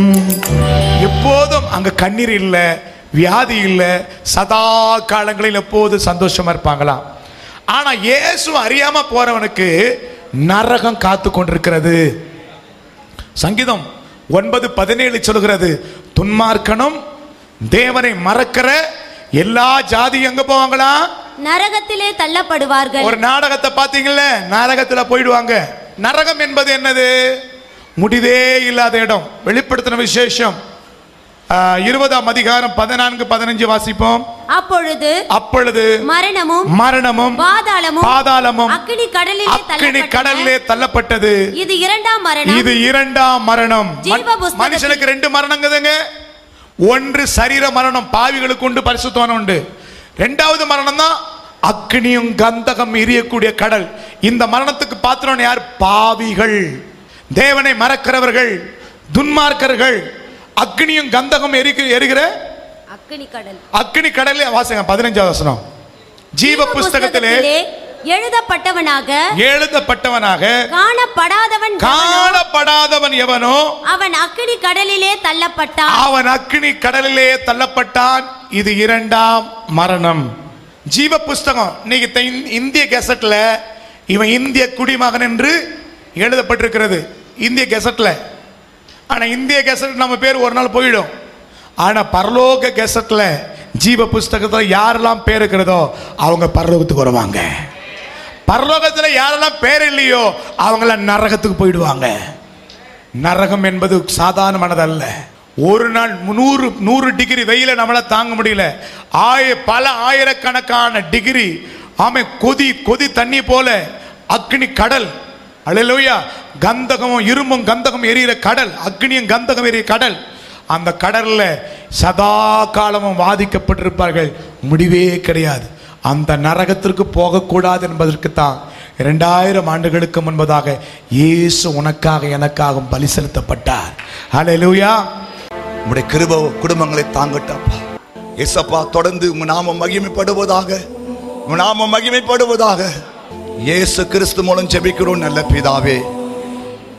எப்போதும் அங்க கண்ணீர் இல்ல வியாதி இல்ல சதா காலங்களில் எப்போதும் சந்தோஷமா இருப்பாங்களாம் ஆனா இயேசு அறியாம போறவனுக்கு நரகம் காத்து கொண்டிருக்கிறது சங்கீதம் ஒன்பது பதினேழு சொல்கிறது துன்மார்க்கனும் தேவனை மறக்கிற எல்லா ஜாதி எங்க போவாங்களா நரகத்திலே தள்ளப்படுவார்கள் ஒரு நாடகத்தை பாத்தீங்கல்ல நரகத்துல போயிடுவாங்க நரகம் என்பது என்னது முடிவே இல்லாத இடம் வெளிப்படுத்தின விசேஷம் ஆஹ், இருபதாம் அதிகாரம் பதினான்கு பதினஞ்சு வாசிப்போம் அப்பொழுது அப்பொழுது மரணமும் மரணமும் பாதாளமும் பாதாளமும் அக்கினி கடலிலே அக்கினி தள்ளப்பட்டன. கடலிலே தள்ளப்பட்டது இது இரண்டாம் மரணம் இது இரண்டாம் மரணம் ஜீவ மன்- புஸ்தகத்தில் மனுஷனுக்கு ரெண்டு மரணங்குதுங்க ஒன்று சரீர மரணம் பாவிகளுக்கு உண்டு பரிசுத்தவனம் உண்டு ரெண்டாவது மரணம் தான் அக்னியும் கந்தகம் எரியக்கூடிய கடல் இந்த மரணத்துக்கு பாத்திரம் யார் பாவிகள் தேவனை மறக்கிறவர்கள் துன்மார்க்கர்கள் அக்னியும் கந்தகம் எரிக்க எரிகிற அக்கினி கடல் அக்னி கடலே வாசகம் பதினஞ்சாவது வசனம் ஜீவ புஸ்தகத்திலே எழுதப்பட்டவனாக எழுதப்பட்டவனாக காணப்படாதவன் எவனோ, காணப்படாதவன் எவனோ அவன் அக்கினி கடலிலே தள்ளப்பட்டான் அவன் அக்னி கடலிலே தள்ளப்பட்டான் இது இரண்டாம் மரணம் ஜீவ புஸ்தகம் இன்னைக்கு த- இந்- இந்திய கெசட்ல இவன் இந்திய குடிமகன் என்று எழுதப்பட்டிருக்கிறது இந்திய கெசட்ல ஆனா இந்திய கெசட் நம்ம பேர் ஒரு நாள் போயிடும் ஆனா பரலோக கெசட்ல ஜீவ புஸ்தகத்துல யாரெல்லாம் பேர் இருக்கிறதோ அவங்க பரலோகத்துக்கு வருவாங்க பரலோகத்துல யாரெல்லாம் பேர் இல்லையோ அவங்கள நரகத்துக்கு போயிடுவாங்க நரகம் என்பது சாதாரணமானதல்ல ஒரு நாள் நூறு நூறு டிகிரி வெயில நம்மளால தாங்க முடியல ஆய பல ஆயிரக்கணக்கான டிகிரி ஆமை கொதி கொதி தண்ணி போல அக்னி கடல் அல்லேலூயா கந்தகமும் இரும்பும் கந்தகம் எரியிற கடல் அக்னியும் கந்தகம் எரியிற கடல் அந்த கடல்ல சதா காலமும் வாதிக்கப்பட்டிருப்பார்கள் முடிவே கிடையாது அந்த நரகத்திற்கு போகக்கூடாது என்பதற்கு தான் இரண்டாயிரம் ஆண்டுகளுக்கு முன்பதாக இயேசு உனக்காக எனக்காக பலி செலுத்தப்பட்டார் ஹalleluya உம்முடைய கிருப குடும்பங்களை தாங்கட்டப்பா எசப்பா தொடர்ந்து உங்க நாம மகிமைப்படுவதாக உங்க நாம மகிமைப்படுவதாக இயேசு கிறிஸ்து மூலம் ஜெபிக்கிறோம் நல்ல பிதாவே